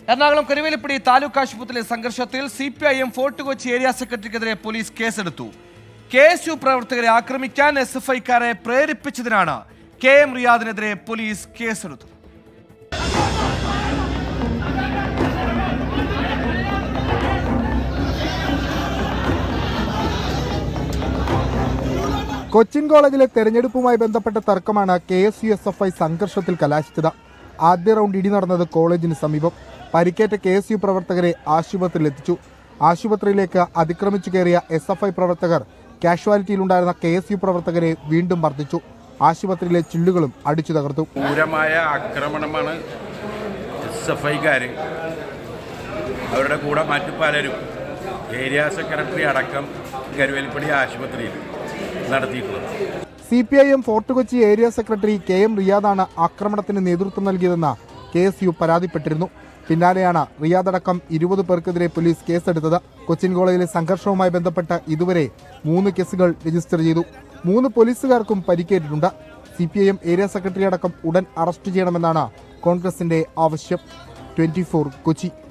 എറണാകുളം കരുവേലിപ്പടി താലൂക്ക് ആശുപത്രിയിലെ സംഘർഷത്തിൽ C P I M Fort Kochi area സെക്രട്ടറിക്കെതിരെ പോലീസ് കേസെടുത്തു കെ എസ് യു പ്രവർത്തകരെ ആക്രമിക്കാൻ എസ് എഫ് ഐക്കാരെ പ്രേരിപ്പിച്ചതിനാണ് കെ എം റിയാദിനെതിരെ പോലീസ് കേസെടുത്തത് കൊച്ചിൻ കോളേജിലെ തെരഞ്ഞെടുപ്പുമായി ബന്ധപ്പെട്ട തർക്കമാണ് K S U S F I സംഘർഷത്തിൽ കലാശിച്ചത് ആദ്യ റൗണ്ട് ഇടി നടന്നത് കോളേജിന് സമീപം പരിക്കേറ്റ കെ എസ് യു പ്രവർത്തകരെ ആശുപത്രിയിലെത്തിച്ചു ആശുപത്രിയിലേക്ക് അതിക്രമിച്ചു കയറിയ എസ് എഫ് ഐ പ്രവർത്തകർ കാഷ്വാലിറ്റിയിലുണ്ടായിരുന്ന കെ എസ് യു പ്രവർത്തകരെ വീണ്ടും മർദ്ദിച്ചു ആശുപത്രിയിലെ ചില്ലുകളും അടിച്ചു തകർത്തു ക്രൂരമായ ആക്രമണമാണ് എസ് എഫ് ഐക്കാർ അവരുടെ കൂടെ മറ്റു പലരും ഏരിയ സെക്രട്ടറി അടക്കം കരുവേലിപ്പടി ആശുപത്രിയിൽ നടത്തിയിട്ടുള്ളത് C P I M Fort Kochi area secretary K M റിയാദാണ് ആക്രമണത്തിന് നേതൃത്വം നൽകിയതെന്ന് കെ എസ് യു പരാതിപ്പെട്ടിരുന്നു പിന്നാലെയാണ് റിയാദ് അടക്കം ഇരുപത് പേർക്കെതിരെ പോലീസ് കേസെടുത്തത് കൊച്ചിൻ കോളേജിലെ സംഘർഷവുമായി ബന്ധപ്പെട്ട് ഇതുവരെ മൂന്ന് കേസുകൾ രജിസ്റ്റർ ചെയ്തു മൂന്ന് പോലീസുകാർക്കും പരിക്കേറ്റിട്ടുണ്ട് C P I M area secretary അടക്കം ഉടൻ അറസ്റ്റ് ചെയ്യണമെന്നാണ് കോൺഗ്രസിന്റെ ആവശ്യം ട്വന്റി കൊച്ചി